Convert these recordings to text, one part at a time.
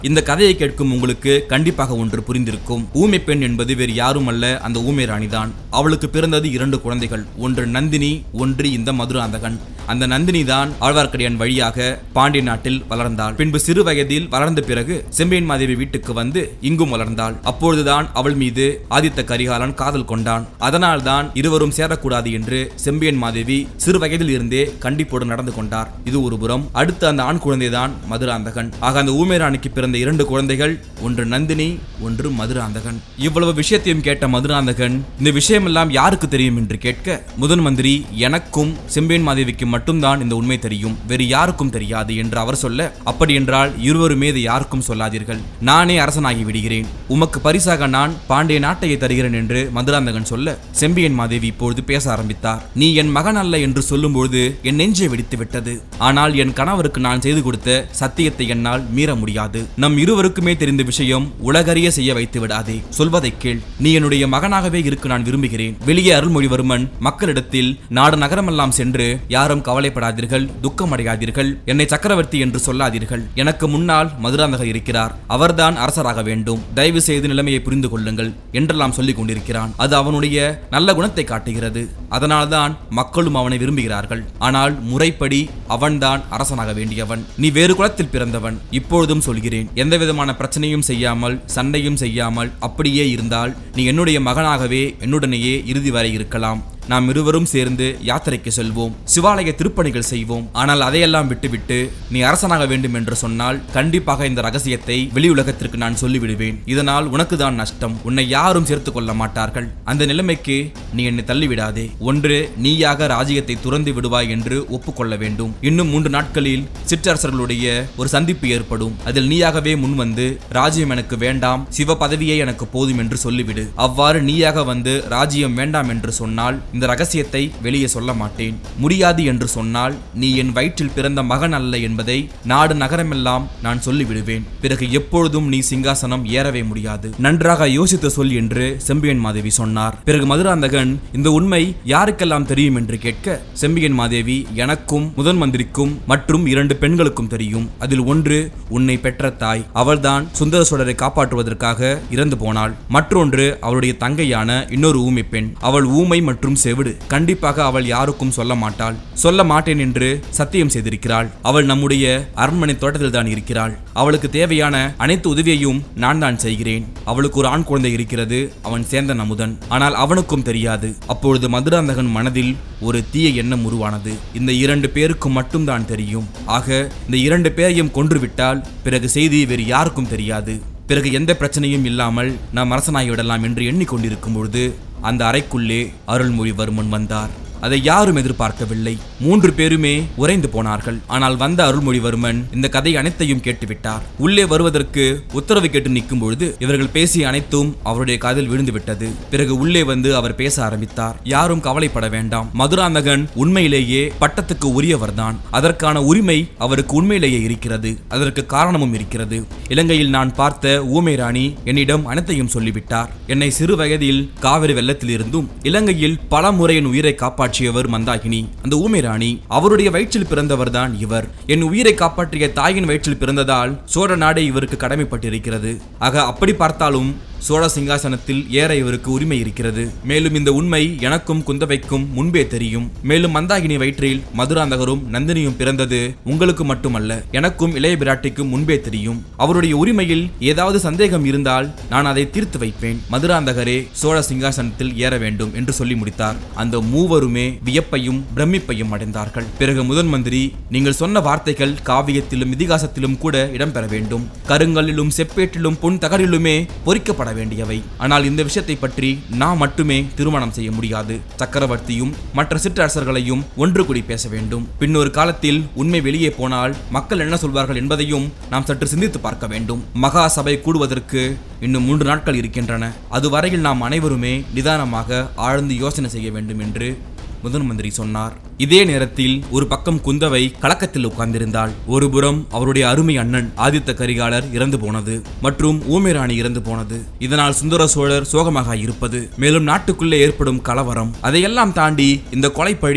இந்த கதையை கேட்கும் உங்களுக்கு கண்டிப்பாக ஒன்று புரிந்திருக்கும் ஊமை பெண் என்பது வேறு யாரும் அல்ல அந்த ஊமை ராணிதான் அவளுக்கு பிறந்தது இரண்டு குழந்தைகள் ஒன்று நந்தினி ஒன்று இந்த மதுராந்தகன் அந்த நந்தினி தான் ஆழ்வார்க்கடியான் வழியாக பாண்டிய நாட்டில் வளர்ந்தாள் பின்பு சிறு வயதில் வளர்ந்த பிறகு செம்பியன் மாதேவி வீட்டுக்கு வந்து இங்கும் வளர்ந்தாள் அப்பொழுதுதான் அவள் மீது ஆதித்த கரிகாலன் காதல் கொண்டான் அதனால் தான் இருவரும் சேரக்கூடாது என்று செம்பியன் மாதேவி சிறு வயதில் இருந்தே கண்டிப்போடு நடந்து கொண்டார் இது ஒரு புறம் அடுத்து அந்த ஆண் குழந்தைதான் மதுராந்தகன் ஆக அந்த ஊமேராணிக்கு பிறந்த இரண்டு குழந்தைகள் ஒன்று நந்தினி ஒன்று மதுராந்தகன் இவ்வளவு விஷயத்தையும் கேட்ட மதுராந்தகன் இந்த விஷயமெல்லாம் யாருக்கு தெரியும் என்று கேட்க முதன் மந்திரி எனக்கும் செம்பியன் மாதேவிக்கு மட்டும்தான் இந்த உண்மை தெரியும் வேறு யாருக்கும் தெரியாது என்று அவர் சொல்ல அப்படி என்றால் இருவருமே இதை யாருக்கும் சொல்லாதீர்கள் நானே அரசனாகி விடுகிறேன் உமக்கு பரிசாக நான் பாண்டிய நாட்டையை தருகிறேன் என்று மதுராந்தகன் சொல்ல செம்பியன் மாதேவி இப்பொழுது பேச ஆரம்பித்தார் நீ என் மகன் அல்ல என்று சொல்லும்பொழுது என் நெஞ்சை வெடித்து விட்டது ஆனால் என் கணவருக்கு நான் செய்து கொடுத்த சத்தியத்தை என்னால் மீற முடியாது நம் இருவருக்குமே தெரிந்த விஷயம் உலகறிய செய்ய வைத்து விடாதே சொல்வதை கேள் நீ என்னுடைய மகனாகவே இருக்க நான் விரும்புகிறேன் வெளியே அருள்மொழிவர்மன் மக்களிடத்தில் நாடு நகரமெல்லாம் சென்று யாரும் கவலைப்படாதீர்கள் துக்கமடையாதீர்கள் என்னை சக்கரவர்த்தி என்று சொல்லாதீர்கள் எனக்கு முன்னால் மதுராந்தகர் இருக்கிறார் அவர்தான் அரசராக வேண்டும் தயவு செய்து நிலைமையை புரிந்து கொள்ளுங்கள் என்றெல்லாம் சொல்லிக் கொண்டிருக்கிறான் அது அவனுடைய நல்ல குணத்தை காட்டுகிறது அதனால்தான் மக்களும் அவனை விரும்புகிறார்கள் ஆனால் முறைப்படி அவன்தான் அரசனாக வேண்டியவன் நீ வேறு குலத்தில் பிறந்தவன் இப்பொழுதும் சொல்கிறேன் எந்த விதமான பிரச்சனையும் செய்யாமல் சண்டையும் செய்யாமல் அப்படியே இருந்தால் நீ என்னுடைய மகனாகவே என்னுடனேயே இறுதி வரை இருக்கலாம் நாம் இருவரும் சேர்ந்து யாத்திரைக்கு செல்வோம் சிவாலய திருப்பணிகள் செய்வோம் ஆனால் அதையெல்லாம் விட்டுவிட்டு நீ அரசனாக வேண்டும் என்று சொன்னால் கண்டிப்பாக இந்த ரகசியத்தை வெளி உலகத்திற்கு நான் சொல்லிவிடுவேன் இதனால் உனக்கு தான் நஷ்டம் உன்னை யாரும் சேர்த்துக் கொள்ள மாட்டார்கள் அந்த நிலைமைக்கு நீ என்னை தள்ளிவிடாதே ஒன்று நீயாக ராஜ்யத்தை துறந்து விடுவாய் என்று ஒப்புக்கொள்ள வேண்டும் இன்னும் மூன்று நாட்களில் சிற்றரசர்களுடைய ஒரு சந்திப்பு ஏற்படும் அதில் நீயாகவே முன்வந்து ராஜ்யம் எனக்கு வேண்டாம் சிவ பதவியே எனக்கு போதும் என்று சொல்லிவிடு அவ்வாறு நீயாக வந்து ராஜ்யம் வேண்டாம் என்று சொன்னால் இந்த ரகசியத்தை வெளியே சொல்ல மாட்டேன் முடியாது என்று சொன்னால் நீ என் வயிற்றில் பிறந்த மகன் அல்ல என்பதை நாடு நகரமெல்லாம் நான் சொல்லிவிடுவேன் பிறகு எப்பொழுதும் நீ சிங்காசனம் ஏறவே முடியாது நன்றாக யோசித்து சொல் என்று செம்பியன் மாதேவி சொன்னார் பிறகு மதுராந்தகன் இந்த உண்மை யாருக்கெல்லாம் தெரியும் என்று கேட்க செம்பியன் மாதேவி எனக்கும் முதன் மந்திரிக்கும் மற்றும் இரண்டு பெண்களுக்கும் தெரியும் அதில் ஒன்று உன்னை பெற்ற தாய் அவள்தான் சுந்தர சோழரை காப்பாற்றுவதற்காக இறந்து போனாள் மற்றொன்று அவளுடைய தங்கையான இன்னொரு ஊமை பெண் அவள் ஊமை மற்றும் செவிடு கண்டிப்பாக அவள் யாருக்கும் சொல்ல மாட்டாள் சொல்ல மாட்டேன் என்று சத்தியம் செய்திருக்கிறாள் அவள் நம்முடைய அரண்மனை தோட்டத்தில் தான் இருக்கிறாள் அவளுக்கு தேவையான அனைத்து உதவியையும் நான் தான் செய்கிறேன் அவளுக்கு ஒரு ஆண் குழந்தை இருக்கிறது அவன் சேந்தன் அமுதன் ஆனால் அவனுக்கும் தெரியாது அப்பொழுது மதுராந்தகன் மனதில் ஒரு தீய எண்ணம் உருவானது இந்த இரண்டு பேருக்கும் மட்டும்தான் தெரியும் ஆக இந்த இரண்டு பேரையும் கொன்றுவிட்டால் பிறகு செய்தி வேறு யாருக்கும் தெரியாது பிறகு எந்த பிரச்சனையும் இல்லாமல் நாம் அரசனாகிவிடலாம் என்று எண்ணிக்கொண்டிருக்கும் பொழுது அந்த அறைக்குள்ளே அருள்மொழிவர்மன் வந்தார் அதை யாரும் எதிர்பார்க்கவில்லை மூன்று பேருமே உறைந்து போனார்கள் ஆனால் வந்த அருள்மொழிவர்மன் இந்த கதை அனைத்தையும் கேட்டுவிட்டார் உள்ளே வருவதற்கு உத்தரவு கேட்டு நிற்கும் பொழுது இவர்கள் பேசிய அனைத்தும் அவருடைய காதில் விழுந்து விட்டது பிறகு உள்ளே வந்து அவர் பேச ஆரம்பித்தார் யாரும் கவலைப்பட வேண்டாம் மதுராந்தகன் உண்மையிலேயே பட்டத்துக்கு உரியவர்தான் அதற்கான உரிமை அவருக்கு உண்மையிலேயே இருக்கிறது அதற்கு காரணமும் இருக்கிறது இலங்கையில் நான் பார்த்த ஊமை ராணி என்னிடம் அனைத்தையும் சொல்லிவிட்டார் என்னை சிறு வயதில் காவிரி வெள்ளத்திலிருந்தும் இலங்கையில் பல முறை என் உயிரை காப்பாற்றியவர் மந்தாகினி அந்த ஊமை ராணி அவருடைய வயிற்றில் பிறந்தவர்தான் இவர் என் உயிரை காப்பாற்றிய தாயின் வயிற்றில் பிறந்ததால் சோழ நாடே இவருக்கு கடமைப்பட்டிருக்கிறது ஆக அப்படி பார்த்தாலும் சோழ சிங்காசனத்தில் ஏற இவருக்கு உரிமை இருக்கிறது மேலும் இந்த உண்மை எனக்கும் குந்தவைக்கும் முன்பே தெரியும் மேலும் மந்தாகினி வயிற்றில் மதுராந்தகரும் நந்தினியும் பிறந்தது உங்களுக்கு மட்டுமல்ல எனக்கும் இளைய பிராட்டிக்கும் முன்பே தெரியும் அவருடைய உரிமையில் ஏதாவது சந்தேகம் இருந்தால் நான் அதை தீர்த்து வைப்பேன் மதுராந்தகரே சோழ சிங்காசனத்தில் ஏற வேண்டும் என்று சொல்லி முடித்தார் அந்த மூவருமே வியப்பையும் பிரமிப்பையும் அடைந்தார்கள் பிறகு முதன் மந்திரி நீங்கள் சொன்ன வார்த்தைகள் காவியத்திலும் இதிகாசத்திலும் கூட இடம்பெற வேண்டும் கருங்கல்லிலும் செப்பேட்டிலும் பொன் தகரிலுமே பொறிக்கப்பட வேண்டியவை ஆனால் இந்த விஷயத்தை பற்றி நான் மட்டுமே திருமணம் செய்ய முடியாது சக்கரவர்த்தியும் மற்ற சிற்றரசர்களையும் ஒன்று கூடி பேச வேண்டும் பின்னொரு காலத்தில் உண்மை வெளியே போனால் மக்கள் என்ன சொல்வார்கள் என்பதையும் நாம் சற்று சிந்தித்து பார்க்க வேண்டும் மகா சபை கூடுவதற்கு இன்னும் மூன்று நாட்கள் இருக்கின்றன அதுவரையில் நாம் அனைவருமே நிதானமாக ஆழ்ந்து யோசனை செய்ய வேண்டும் என்று முதன் மந்திரி சொன்னார் இதே நேரத்தில் ஒரு பக்கம் குந்தவை கலக்கத்தில் உட்கார்ந்திருந்தாள் ஒருபுறம் அவருடைய அருமை அண்ணன் ஆதித்த கரிகாலர் இறந்து போனது மற்றும் ஊமைராணி இறந்து போனது இதனால் சுந்தர சோழர் சோகமாக இருப்பது மேலும் நாட்டுக்குள்ளே ஏற்படும் கலவரம் அதையெல்லாம் தாண்டி இந்த கொலைப்பழி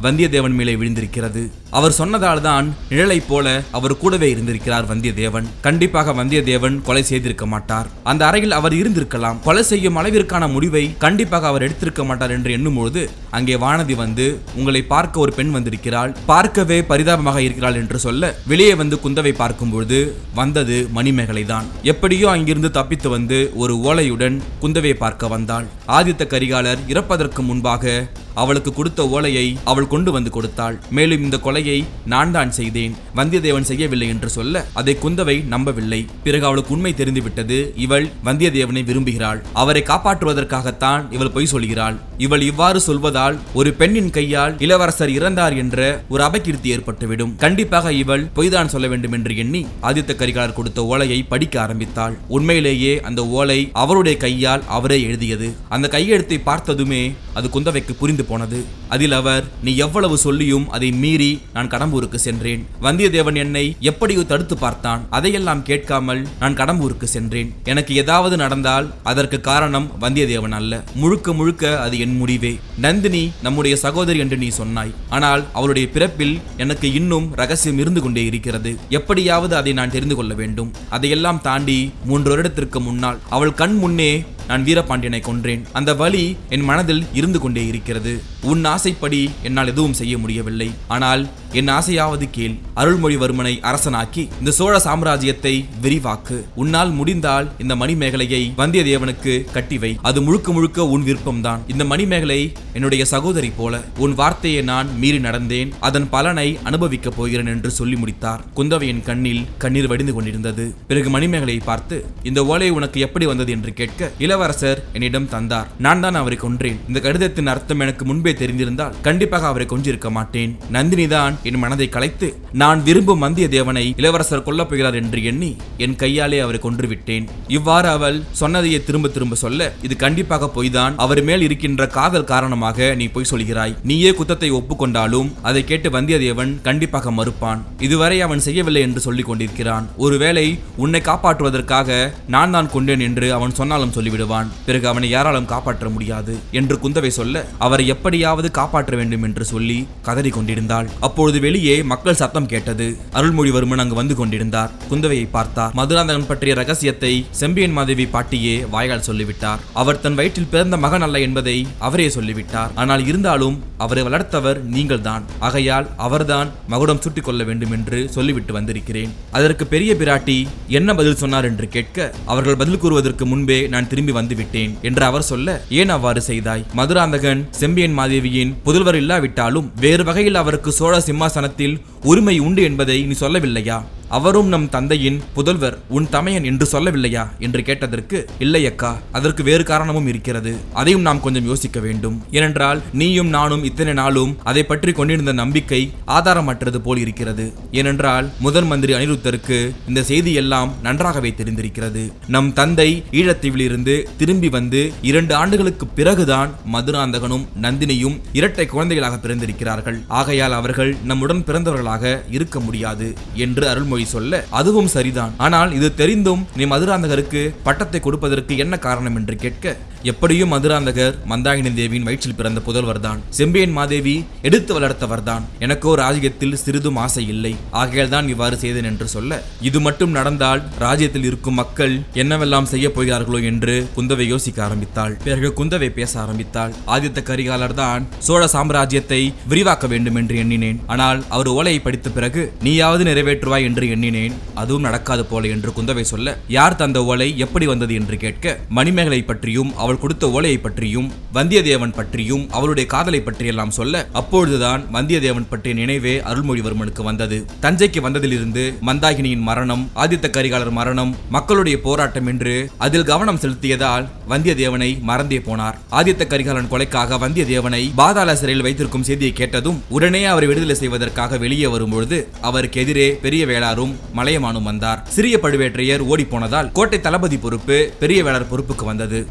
வந்தியத்தேவன் மேலே விழுந்திருக்கிறது அவர் சொன்னதால் தான் நிழலைப் போல அவர் கூடவே இருந்திருக்கிறார் வந்தியத்தேவன் கண்டிப்பாக வந்தியத்தேவன் கொலை செய்திருக்க மாட்டார் அந்த அறையில் அவர் இருந்திருக்கலாம் கொலை செய்யும் அளவிற்கான முடிவை கண்டிப்பாக அவர் எடுத்திருக்க மாட்டார் என்று எண்ணும்பொழுது அங்கே வானதி வந்து உங்களை பார்க்க ஒரு பெண் வந்திருக்கிறாள் பார்க்கவே பரிதாபமாக இருக்கிறாள் என்று சொல்ல வெளியே வந்து குந்தவை பார்க்கும் பொழுது வந்தது மணிமேகலை தான் எப்படியோ அங்கிருந்து தப்பித்து வந்து ஒரு ஓலையுடன் குந்தவை பார்க்க வந்தாள் ஆதித்த கரிகாலர் இறப்பதற்கு முன்பாக அவளுக்கு கொடுத்த ஓலையை அவள் கொண்டு வந்து கொடுத்தாள் மேலும் இந்த கொலையை நான் தான் செய்தேன் வந்தியத்தேவன் செய்யவில்லை என்று சொல்ல அதை குந்தவை நம்பவில்லை பிறகு அவளுக்கு உண்மை தெரிந்துவிட்டது இவள் வந்தியத்தேவனை விரும்புகிறாள் அவரை காப்பாற்றுவதற்காகத்தான் இவள் பொய் சொல்கிறாள் இவள் இவ்வாறு சொல்வதால் ஒரு பெண்ணின் கையால் இளவரசர் இறந்தார் என்ற ஒரு அபகீர்த்தி ஏற்பட்டுவிடும் கண்டிப்பாக இவள் பொய்தான் சொல்ல வேண்டும் என்று எண்ணி ஆதித்த கரிகாலர் கொடுத்த ஓலையை படிக்க ஆரம்பித்தாள் உண்மையிலேயே அந்த ஓலை அவருடைய கையால் அவரே எழுதியது அந்த கையெழுத்தை பார்த்ததுமே அது குந்தவைக்கு புரிந்து போனது அதில் அவர் நீ எவ்வளவு சொல்லியும் அதை மீறி நான் கடம்பூருக்கு சென்றேன் வந்தியத்தேவன் என்னை எப்படியோ தடுத்து பார்த்தான் அதையெல்லாம் கேட்காமல் நான் கடம்பூருக்கு சென்றேன் எனக்கு ஏதாவது நடந்தால் அதற்கு காரணம் வந்தியத்தேவன் அல்ல முழுக்க முழுக்க அது என் முடிவே நந்தினி நம்முடைய சகோதரி என்று நீ சொன்னாய் ஆனால் அவளுடைய பிறப்பில் எனக்கு இன்னும் ரகசியம் இருந்து கொண்டே இருக்கிறது எப்படியாவது அதை நான் தெரிந்து கொள்ள வேண்டும் அதையெல்லாம் தாண்டி மூன்று வருடத்திற்கு முன்னால் அவள் கண் முன்னே நான் வீரபாண்டியனை கொன்றேன் அந்த வலி என் மனதில் இருந்து கொண்டே இருக்கிறது உன் ஆசைப்படி என்னால் எதுவும் செய்ய முடியவில்லை ஆனால் என் ஆசையாவது கேள் அருள்மொழிவர்மனை அரசனாக்கி இந்த சோழ சாம்ராஜ்யத்தை விரிவாக்கு உன்னால் முடிந்தால் இந்த மணிமேகலையை வந்தியத்தேவனுக்கு கட்டிவை அது முழுக்க முழுக்க உன் விருப்பம்தான் இந்த மணிமேகலை என்னுடைய சகோதரி போல உன் வார்த்தையை நான் மீறி நடந்தேன் அதன் பலனை அனுபவிக்கப் போகிறேன் என்று சொல்லி முடித்தார் குந்தவையின் கண்ணில் கண்ணீர் வடிந்து கொண்டிருந்தது பிறகு மணிமேகலையை பார்த்து இந்த ஓலை உனக்கு எப்படி வந்தது என்று கேட்க இளவரசர் என்னிடம் தந்தார் நான் தான் அவரை கொன்றேன் இந்த கடிதத்தின் அர்த்தம் எனக்கு முன்பே தெரிந்திருந்தால் கண்டிப்பாக அவரை கொன்றிருக்க மாட்டேன் நந்தினி தான் என் மனதை கலைத்து நான் விரும்பும் வந்தியத்தேவனை இளவரசர் கொல்லப் போகிறார் என்று எண்ணி என் கையாலே அவரை கொன்று விட்டேன் இவ்வாறு அவள் சொன்னதையே திரும்ப திரும்ப சொல்ல இது கண்டிப்பாக பொய்தான் அவர் மேல் இருக்கின்ற காதல் காரணமாக நீ பொய் சொல்கிறாய் நீயே குத்தத்தை ஒப்புக்கொண்டாலும் அதை கேட்டு வந்தியத்தேவன் கண்டிப்பாக மறுப்பான் இதுவரை அவன் செய்யவில்லை என்று சொல்லிக் கொண்டிருக்கிறான் ஒருவேளை உன்னை காப்பாற்றுவதற்காக நான் தான் கொண்டேன் என்று அவன் சொன்னாலும் சொல்லிவிடுவான் பிறகு அவனை யாராலும் காப்பாற்ற முடியாது என்று குந்தவை சொல்ல அவரை எப்படியாவது காப்பாற்ற வேண்டும் என்று சொல்லி கதறி கொண்டிருந்தாள் அப்பொழுது வெளியே மக்கள் சத்தம் கேட்டது அருள்மொழிவர்மன் அங்கு வந்து கொண்டிருந்தார் குந்தவையை பார்த்தார் மதுராந்தகன் பற்றிய ரகசியத்தை செம்பியன் மாதேவி பாட்டியே வாயால் சொல்லிவிட்டார் அவர் தன் வயிற்றில் பிறந்த மகன் அல்ல என்பதை அவரே சொல்லிவிட்டார் ஆனால் இருந்தாலும் அவரை வளர்த்தவர் நீங்கள்தான் ஆகையால் அவர்தான் மகுடம் சுட்டிக் கொள்ள வேண்டும் என்று சொல்லிவிட்டு வந்திருக்கிறேன் அதற்கு பெரிய பிராட்டி என்ன பதில் சொன்னார் என்று கேட்க அவர்கள் பதில் கூறுவதற்கு முன்பே நான் திரும்பி வந்து விட்டேன் என்று அவர் சொல்ல ஏன் அவ்வாறு செய்தாய் மதுராந்தகன் செம்பியன் மாதேவியின் புதல்வர் இல்லாவிட்டாலும் வேறு வகையில் அவருக்கு சோழ சிம்மாசனத்தில் உரிமை உண்டு என்பதை நீ சொல்லவில்லையா அவரும் நம் தந்தையின் புதல்வர் உன் தமையன் என்று சொல்லவில்லையா என்று கேட்டதற்கு இல்லை அக்கா அதற்கு வேறு காரணமும் இருக்கிறது அதையும் நாம் கொஞ்சம் யோசிக்க வேண்டும் ஏனென்றால் நீயும் நானும் இத்தனை நாளும் அதை பற்றி கொண்டிருந்த நம்பிக்கை ஆதாரமற்றது போல் இருக்கிறது ஏனென்றால் முதன் மந்திரி அனிருத்தருக்கு இந்த செய்தி எல்லாம் நன்றாகவே தெரிந்திருக்கிறது நம் தந்தை ஈழத்தீவிலிருந்து திரும்பி வந்து இரண்டு ஆண்டுகளுக்கு பிறகுதான் மதுராந்தகனும் நந்தினியும் இரட்டை குழந்தைகளாக பிறந்திருக்கிறார்கள் ஆகையால் அவர்கள் நம்முடன் பிறந்தவர்களாக இருக்க முடியாது என்று அருள்மொழி சொல்ல அதுவும் சரிதான் ஆனால் இது தெரிந்தும் நீ மதுராந்தகருக்கு பட்டத்தை கொடுப்பதற்கு என்ன காரணம் என்று கேட்க எப்படியும் மதுராந்தகர் மந்தாகினி தேவியின் வயிற்றில் பிறந்த புதல்வர்தான் செம்பியன் மாதேவி எடுத்து வளர்த்தவர்தான் எனக்கோ ராஜ்யத்தில் சிறிதும் ஆசை இல்லை ஆகையால் தான் இவ்வாறு செய்தேன் என்று சொல்ல இது மட்டும் நடந்தால் ராஜ்யத்தில் இருக்கும் மக்கள் என்னவெல்லாம் செய்ய போகிறார்களோ என்று குந்தவை யோசிக்க ஆரம்பித்தாள் பிறகு குந்தவை பேச ஆரம்பித்தாள் ஆதித்த கரிகாலர் தான் சோழ சாம்ராஜ்யத்தை விரிவாக்க வேண்டும் என்று எண்ணினேன் ஆனால் அவர் ஓலையை படித்த பிறகு நீயாவது நிறைவேற்றுவாய் என்று எண்ணினேன் அதுவும் நடக்காது போல என்று குந்தவை சொல்ல யார் தந்த ஓலை எப்படி வந்தது என்று கேட்க மணிமேகலை பற்றியும் அவள் கொடுத்த ஓலையை பற்றியும் வந்தியத்தேவன் பற்றியும் அவளுடைய காதலை பற்றியெல்லாம் சொல்ல அப்பொழுதுதான் வந்தியத்தேவன் பற்றிய நினைவே அருள்மொழிவர்மனுக்கு வந்தது தஞ்சைக்கு வந்ததிலிருந்து மந்தாகினியின் மரணம் ஆதித்த கரிகாலர் மரணம் மக்களுடைய போராட்டம் என்று அதில் கவனம் செலுத்தியதால் வந்தியத்தேவனை மறந்தே போனார் ஆதித்த கரிகாலன் கொலைக்காக வந்தியத்தேவனை பாதாள சிறையில் வைத்திருக்கும் செய்தியை கேட்டதும் உடனே அவரை விடுதலை செய்வதற்காக வெளியே வரும்பொழுது அவருக்கு எதிரே பெரிய வேளாரும் மலையமானும் வந்தார் சிறிய பழுவேற்றையர் ஓடி போனதால் கோட்டை தளபதி பொறுப்பு பெரிய வேளார் பொறுப்புக்கு வந்தது அருள்மொழி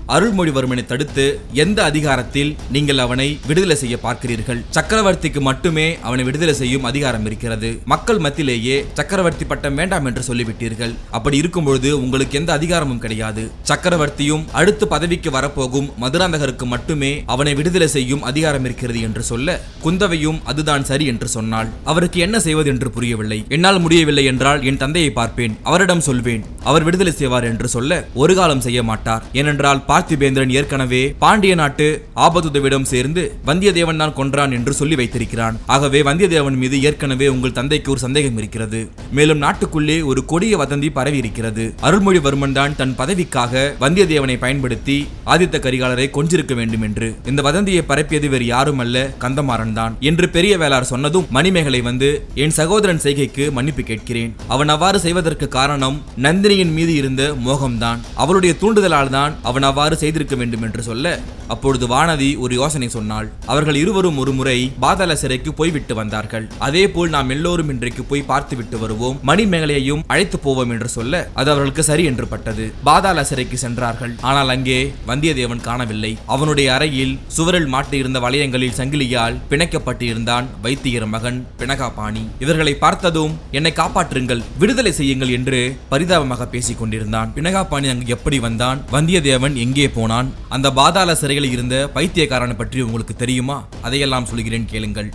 அருள்மொழிவர்மனை தடுத்து எந்த அதிகாரத்தில் நீங்கள் அவனை விடுதலை செய்ய பார்க்கிறீர்கள் சக்கரவர்த்திக்கு மட்டுமே அவனை விடுதலை செய்யும் அதிகாரம் இருக்கிறது மக்கள் மத்தியிலேயே சக்கரவர்த்தி பட்டம் வேண்டாம் என்று சொல்லிவிட்டீர்கள் அப்படி இருக்கும் பொழுது உங்களுக்கு எந்த அதிகாரமும் கிடையாது சக்கரவர்த்தியும் அடுத்து பதவிக்கு வரப்போகும் மதுராந்தகருக்கு மட்டுமே அவனை விடுதலை செய்யும் அதிகாரம் இருக்கிறது என்று சொல்ல குந்தவையும் அதுதான் சரி என்று சொன்னாள் அவருக்கு என்ன செய்வது என்று புரியவில்லை என்னால் முடியவில்லை என்றால் என் தந்தையை பார்ப்பேன் அவரிடம் சொல்வேன் அவர் விடுதலை செய்வார் என்று சொல்ல ஒரு காலம் செய்ய மாட்டார் ஏனென்றால் பார்த்திபேந்திரன் ஏற்கனவே பாண்டிய நாட்டு ஆபத்துதவிடம் சேர்ந்து வந்தியத்தேவன் தான் கொன்றான் என்று சொல்லி வைத்திருக்கிறான் ஆகவே வந்தியத்தேவன் மீது ஏற்கனவே உங்கள் தந்தைக்கு ஒரு சந்தேகம் இருக்கிறது மேலும் நாட்டுக்குள்ளே ஒரு கொடிய வதந்தி பரவி இருக்கிறது அருள்மொழிவர்மன் தான் தன் பதவிக்காக வந்தியத்தேவனை பயன்படுத்தி ஆதித்த கரிகாலரை கொன்றிருக்க வேண்டும் என்று இந்த வதந்தியை பரப்பியது வேறு யாரும் அல்ல கந்தமாறன் தான் என்று பெரிய வேளார் சொன்னதும் மணிமேகலை வந்து என் சகோதரன் செய்கைக்கு மன்னிப்பு கேட்கிறேன் அவன் அவ்வாறு செய்வதற்கு காரணம் நந்தினியின் மீது இருந்த மோகம்தான் அவளுடைய தூண்டுதலால் தான் அவன் அவ்வாறு செய்திருக்க வேண்டும் என்று சொல்ல அப்பொழுது வானதி ஒரு யோசனை சொன்னாள் அவர்கள் இருவரும் ஒரு முறை பாதாள சிறைக்கு போய்விட்டு வந்தார்கள் அதே போல் நாம் எல்லோரும் இன்றைக்கு போய் பார்த்துவிட்டு வருவோம் மணிமேகலையையும் அழைத்து போவோம் என்று சொல்ல அது அவர்களுக்கு சரி என்று பட்டது பாதாள சிறைக்கு சென்றார்கள் ஆனால் அங்கே வந்தியத்தேவன் காணவில்லை அவனுடைய அறையில் சுவரில் மாட்டியிருந்த வளையங்களில் சங்கிலியால் பிணைக்கப்பட்டு இருந்தான் வைத்தியர் மகன் பிணகாபாணி இவர்களை பார்த்ததும் என்னை காப்பாற்றுங்கள் விடுதலை செய்யுங்கள் என்று பரிதாபமாக பேசிக் கொண்டிருந்தான் பிணகாபாணி அங்கு எப்படி வந்தான் வந்தியத்தேவன் எங்கே போனான் அந்த பாதாள சிறையில் இருந்த பைத்தியக்காரனை பற்றி உங்களுக்கு தெரியுமா அதையெல்லாம் சொல்கிறேன் கேளுங்கள்